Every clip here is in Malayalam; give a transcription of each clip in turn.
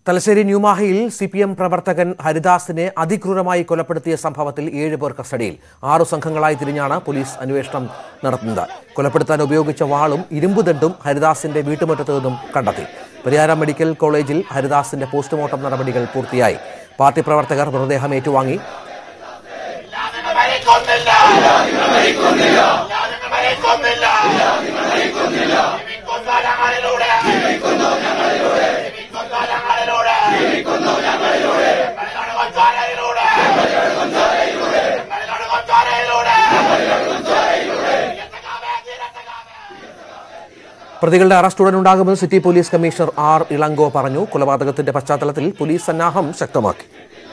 തലശ്ശേരി ന്യൂമാഹയിൽ സി പി എം പ്രവർത്തകൻ ഹരിദാസിനെ അതിക്രൂരമായി കൊലപ്പെടുത്തിയ സംഭവത്തിൽ ഏഴ് പേർ കസ്റ്റഡിയിൽ ആറു സംഘങ്ങളായി തിരിഞ്ഞാണ് പോലീസ് അന്വേഷണം നടത്തുന്നത് കൊലപ്പെടുത്താൻ ഉപയോഗിച്ച വാളും ഇരുമ്പുദണ്ടും ഹരിദാസിന്റെ വീട്ടുമുറ്റത്തു നിന്നും കണ്ടെത്തി പരിയാരം മെഡിക്കൽ കോളേജിൽ ഹരിദാസിന്റെ പോസ്റ്റ്മോർട്ടം നടപടികൾ പൂർത്തിയായി പാർട്ടി പ്രവർത്തകർ മൃതദേഹം ഏറ്റുവാങ്ങി മരിക്കുന്നില്ല ഞാനിന്ന് മരിക്കുന്നില്ല ജീവിക്കുന്ന ഞങ്ങളിലൂടെ ജീവിക്കുന്ന ഞങ്ങളിലൂടെ ഞങ്ങളിലാണ് കൊച്ചാരയിലൂടെ ഞങ്ങളിലാണ് കൊച്ചാരയിലൂടെ പ്രതികളുടെ അറസ്റ്റ് ഉടൻ ഉണ്ടാകുമെന്ന് city police commissioner R Ilango പറഞ്ഞു കൊലപാതകത്തിന്റെ പശ്ചാത്തലത്തിൽ പോലീസ് സന്നാഹം ശക്തമാക്കി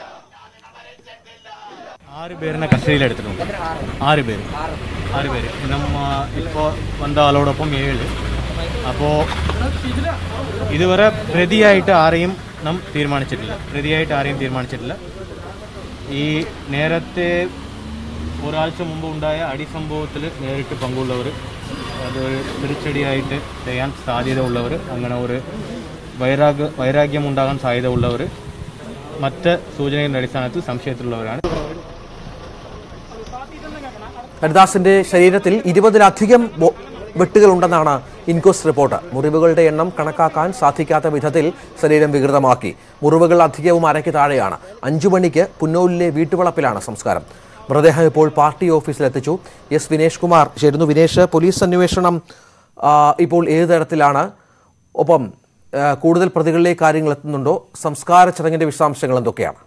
ஆறு பேருನ കസ്റ്റഡിയിലെടുത്തിട്ടുണ്ട് ആറ് പേര് ആറ് പേര് നമ്മ ഇപ്പോൾ വന്ന ആളോടൊപ്പം ഏഴ് അപ്പോൾ ഇതുവരെ പ്രതിയായിട്ട് ആരെയും നാം തീരുമാനിച്ചിട്ടില്ല പ്രതിയായിട്ട് ആരെയും തീരുമാനിച്ചിട്ടില്ല ഈ നേരത്തെ ഒരാഴ്ച മുമ്പ് ഉണ്ടായ അടിസംഭവത്തിൽ നേരിട്ട് പങ്കുള്ളവർ അത് തിരിച്ചടിയായിട്ട് ചെയ്യാൻ സാധ്യത ഉള്ളവർ അങ്ങനെ ഒരു വൈരാഗ്യ വൈരാഗ്യം ഉണ്ടാകാൻ സാധ്യത ഉള്ളവർ മറ്റ് സൂചനകളുടെ അടിസ്ഥാനത്തിൽ സംശയത്തിലുള്ളവരാണ് ഹരിദാസിന്റെ ശരീരത്തിൽ ഇരുപതിലധികം ബോ- വെട്ടുകളുണ്ടെന്നാണ് ഇൻക്വസ്റ്റ് റിപ്പോർട്ട് മുറിവുകളുടെ എണ്ണം കണക്കാക്കാൻ സാധിക്കാത്ത വിധത്തിൽ ശരീരം വികൃതമാക്കി മുറിവുകൾ അധികവും അരയ്ക്ക് താഴെയാണ് അഞ്ചു മണിക്ക് പുന്നോലിലെ വീട്ടുവളപ്പിലാണ് സംസ്കാരം മൃതദേഹം ഇപ്പോൾ പാർട്ടി ഓഫീസിലെത്തിച്ചു എസ് വിനേഷ് കുമാർ ചേരുന്നു വിനേഷ് പോലീസ് അന്വേഷണം ആ, ഇപ്പോൾ ഏത് തരത്തിലാണ് ഒപ്പം ആ, കൂടുതൽ പ്രതികളിലേക്ക് കാര്യങ്ങൾ എത്തുന്നുണ്ടോ സംസ്കാര ചടങ്ങിന്റെ വിശദാംശങ്ങൾ എന്തൊക്കെയാണ്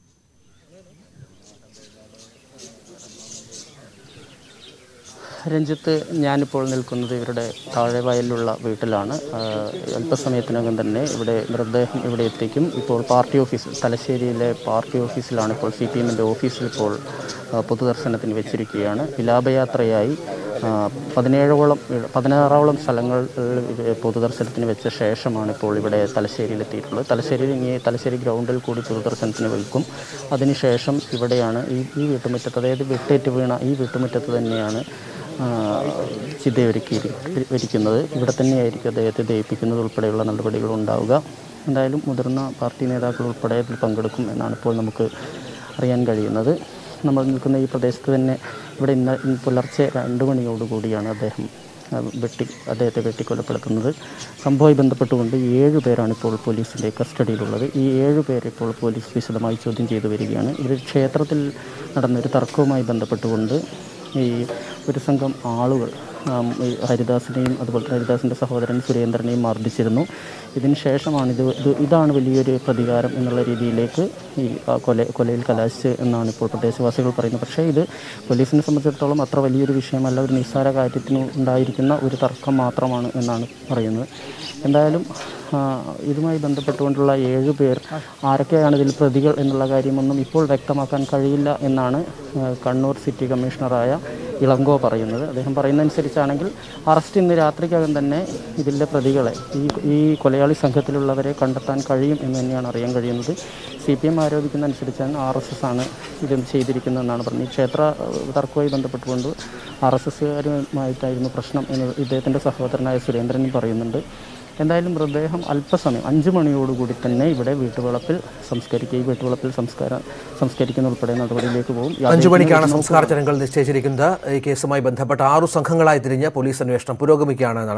രഞ്ജിത്ത് ഞാനിപ്പോൾ നിൽക്കുന്നത് ഇവരുടെ താഴെവയലിലുള്ള വീട്ടിലാണ് ആ, അല്പസമയത്തിനകം തന്നെ ഇവിടെ മൃതദേഹം ഇവിടെ എത്തിക്കും ഇപ്പോൾ പാർട്ടി ഓഫീസ് തലശ്ശേരിയിലെ പാർട്ടി ഓഫീസിലാണ് ഇപ്പോൾ സി പി എമ്മിൻ്റെ ഓഫീസിൽ ഇപ്പോൾ ആ, പൊതുദർശനത്തിന് വെച്ചിരിക്കുകയാണ് വിലാപയാത്രയായി ആ, പതിനേഴോളം പതിനാറോളം സ്ഥലങ്ങളിൽ ഇത് പൊതുദർശനത്തിന് വെച്ച ശേഷമാണ് ഇപ്പോൾ ഇവിടെ തലശ്ശേരിയിൽ എത്തിയിട്ടുള്ളത് തലശ്ശേരിയിൽ ഇനി തലശ്ശേരി ഗ്രൗണ്ടിൽ കൂടി പൊതുദർശനത്തിന് വെക്കും അതിനുശേഷം ഇവിടെയാണ് ഈ ഈ വീട്ടുമുറ്റത്ത് അതായത് വെട്ടേറ്റ് വീണ ഈ വീട്ടുമുറ്റത്ത് തന്നെയാണ് ആ, ചിതയൊരുക്കി ഇരിക്കുന്നത് ഇവിടെ തന്നെയായിരിക്കും അദ്ദേഹത്തെ ദയിപ്പിക്കുന്നത് ഉൾപ്പെടെയുള്ള നടപടികൾ ഉണ്ടാവുക എന്തായാലും മുതിർന്ന പാർട്ടി നേതാക്കൾ ഉൾപ്പെടെ ഇതിൽ പങ്കെടുക്കും എന്നാണ് ഇപ്പോൾ നമുക്ക് അറിയാൻ കഴിയുന്നത് നമ്മൾ നിൽക്കുന്ന ഈ പ്രദേശത്ത് തന്നെ ഇവിടെ ഇന്ന് ഇന്ന് പുലർച്ചെ രണ്ട് മണിയോടുകൂടിയാണ് അദ്ദേഹം ആ, വെട്ടി അദ്ദേഹത്തെ വെട്ടിക്കൊലപ്പെടുത്തുന്നത് സംഭവമായി ബന്ധപ്പെട്ടുകൊണ്ട് ഏഴ് പേരാണ് ഇപ്പോൾ പോലീസിൻ്റെ കസ്റ്റഡിയിലുള്ളത് ഈ ഏഴ് പേരെ ഇപ്പോൾ പോലീസ് വിശദമായി ചോദ്യം ചെയ്തു വരികയാണ് ഇവർ ക്ഷേത്രത്തിൽ നടന്ന ഒരു തർക്കവുമായി ബന്ധപ്പെട്ടുകൊണ്ട് ഈ ഒരു സംഘം ആളുകൾ ആം, ഈ ഹരിദാസിനെയും അതുപോലെ തന്നെ ഹരിദാസിൻ്റെ സഹോദരൻ സുരേന്ദ്രനെയും മർദ്ദിച്ചിരുന്നു ഇതിന് ശേഷമാണ് ഇത് ഇത് ഇതാണ് വലിയൊരു പ്രതികാരം എന്നുള്ള രീതിയിലേക്ക് ഈ ആ, കൊല കൊലയിൽ കലാശിച്ച് എന്നാണ് ഇപ്പോൾ പ്രദേശവാസികൾ പറയുന്നത് പക്ഷേ ഇത് പോലീസിനെ സംബന്ധിച്ചിടത്തോളം അത്ര വലിയൊരു വിഷയമല്ല ഒരു നിസ്സാര കാര്യത്തിന് ഉണ്ടായിരിക്കുന്ന ഒരു തർക്കം മാത്രമാണ് എന്നാണ് പറയുന്നത് എന്തായാലും ആ, ഇതുമായി ബന്ധപ്പെട്ടുകൊണ്ടുള്ള ഏഴ് പേർ ആരൊക്കെയാണ് ഇതിൽ പ്രതികൾ എന്നുള്ള കാര്യമൊന്നും ഇപ്പോൾ വ്യക്തമാക്കാൻ കഴിയില്ല എന്നാണ് ആ, കണ്ണൂർ സിറ്റി കമ്മീഷണറായ ഇളങ്കോ പറയുന്നത് അദ്ദേഹം പറയുന്നതനുസരിച്ചാണെങ്കിൽ അറസ്റ്റ് ഇന്ന് രാത്രിക്കകം തന്നെ ഇതിലെ പ്രതികളെ ഈ ഈ കൊലയാളി സംഘത്തിലുള്ളവരെ കണ്ടെത്താൻ കഴിയും എന്ന് തന്നെയാണ് അറിയാൻ കഴിയുന്നത് സി പി എം ആരോപിക്കുന്ന അനുസരിച്ചാണ് ആർ എസ് എസ് ആണ് ഇത് ചെയ്തിരിക്കുന്നതെന്നാണ് പറഞ്ഞത് ഈ ക്ഷേത്ര ഏഹ്, തർക്കവുമായി ബന്ധപ്പെട്ടുകൊണ്ട് ആർ എസ് എസ്സുകാരുമായിട്ടായിരുന്നു പ്രശ്നം എന്ന് ഇദ്ദേഹത്തിൻ്റെ സഹോദരനായ സുരേന്ദ്രനും പറയുന്നുണ്ട് എന്തായാലും മൃതദേഹം അല്പസമയം അഞ്ച് മണിയോടുകൂടി തന്നെ ഇവിടെ വീട്ടുവളപ്പിൽ സംസ്കരിക്കുക ഈ വീട്ടുവളപ്പിൽ സംസ്കാരം സംസ്കരിക്കുന്ന ഉൾപ്പെടെ നടപടിയിലേക്ക് പോകും അഞ്ചു മണിക്കാണ് സംസ്കാര ചടങ്ങുകൾ നിശ്ചയിച്ചിരിക്കുന്നത് ഈ കേസുമായി ബന്ധപ്പെട്ട ആറു സംഘങ്ങളായി തിരിഞ്ഞ് പോലീസ് അന്വേഷണം പുരോഗമിക്കുകയാണ് എന്നാണ്